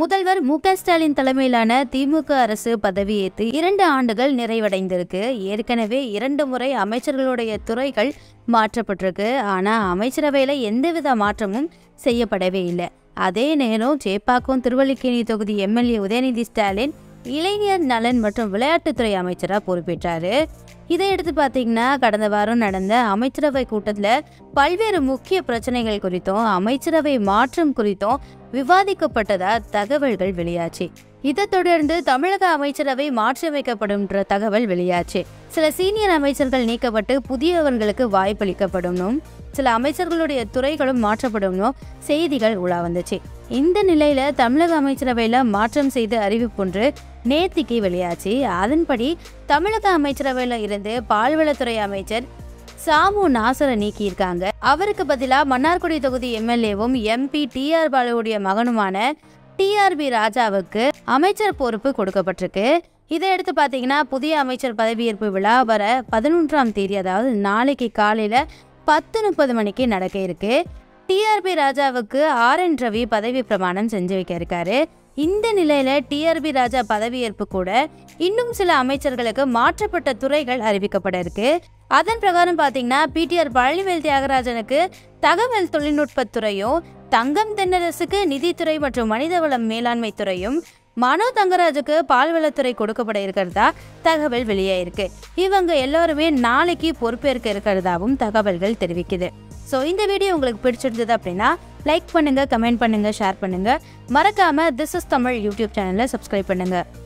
முதல்வர் மு க ஸ்டாலின் தலைமையிலான திமுக அரசு பதவியேற்று இரண்டு ஆண்டுகள் நிறைவடைந்திருக்கு ஏற்கனவே இரண்டு முறை அமைச்சர்களுடைய துறைகள் மாற்றப்பட்டிருக்கு ஆனா அமைச்சரவையில எந்தவித மாற்றமும் செய்யப்படவே இல்லை அதே நேரம் சேப்பாக்கம் திருவல்லிக்கேணி தொகுதி எம்எல்ஏ உதயநிதி ஸ்டாலின் இளைஞர் நலன் மற்றும் விளையாட்டுத்துறை அமைச்சராக பொறுப்பேற்றாரு இதை எடுத்து பார்த்தீங்கன்னா கடந்த வாரம் நடந்த அமைச்சரவை கூட்டத்தில் பல்வேறு முக்கிய பிரச்சனைகள் குறித்தும் அமைச்சரவை மாற்றம் குறித்தும் விவாதிக்கப்பட்டதா தகவல்கள் வெளியாச்சு இதைத் தொடர்ந்து தமிழக அமைச்சரவை மாற்றியமைக்கப்படும்ன்ற தகவல் வெளியாச்சு சில சீனியர் அமைச்சர்கள் நீக்கப்பட்டு புதியவர்களுக்கு வாய்ப்பளிக்கப்படும் சில அமைச்சர்களுடைய துறைகளும் மாற்றப்படும்னு செய்திகள் உலா வந்துச்சு இந்த நிலையில தமிழக அமைச்சரவையில மாற்றம் செய்து அறிவிப்பொன்று நேத்திக்கு வெளியாச்சு அதன்படி தமிழக அமைச்சரவையில இருந்து பால்வளத்துறை அமைச்சர் சாமு நாசரை நீக்கியிருக்காங்க அவருக்கு பதிலா மன்னார்குடி தொகுதி எம்எல்ஏவும் எம்பி டிஆர் பாலுவுடைய மகனுமான டிஆர்பி ராஜாவுக்கு அமைச்சர் பொறுப்பு கொடுக்கப்பட்டிருக்கு இதை எடுத்து பார்த்தீங்கன்னா புதிய அமைச்சர் பதவியேற்பு விழா வர பதினொன்றாம் தேதி அதாவது நாளைக்கு காலையில பத்து முப்பது மணிக்கு நடக்க இருக்கு டிஆர்பி ராஜாவுக்கு ஆர் என் ரவி பதவி பிரமாணம் செஞ்சு வைக்க இருக்காரு இந்த நிலையில டிஆர்பி ராஜா பதவியேற்பு கூட இன்னும் சில அமைச்சர்களுக்கு மாற்றப்பட்ட துறைகள் அறிவிக்கப்பட இருக்கு அதன் பிரகாரம் பாத்தீங்கன்னா பிடிஆர் பழனிவேல் தியாகராஜனுக்கு தகவல் தொழில்நுட்பத்துறையும் தங்கம் தென்னரசுக்கு நிதித்துறை மற்றும் மனிதவளம் மேலாண்மை துறையும் மனோ தங்கராஜுக்கு பால்வளத்துறை கொடுக்கப்பட இருக்கிறதா தகவல் வெளியாயிருக்கு இவங்க எல்லாருமே நாளைக்கு பொறுப்பேற்க இருக்கிறதாவும் தகவல்கள் தெரிவிக்குது ஸோ இந்த வீடியோ உங்களுக்கு பிடிச்சிருந்தது அப்படின்னா லைக் பண்ணுங்க கமெண்ட் பண்ணுங்க ஷேர் பண்ணுங்க மறக்காம திஸ் இஸ் தமிழ் யூடியூப் சேனலை சப்ஸ்கிரைப் பண்ணுங்க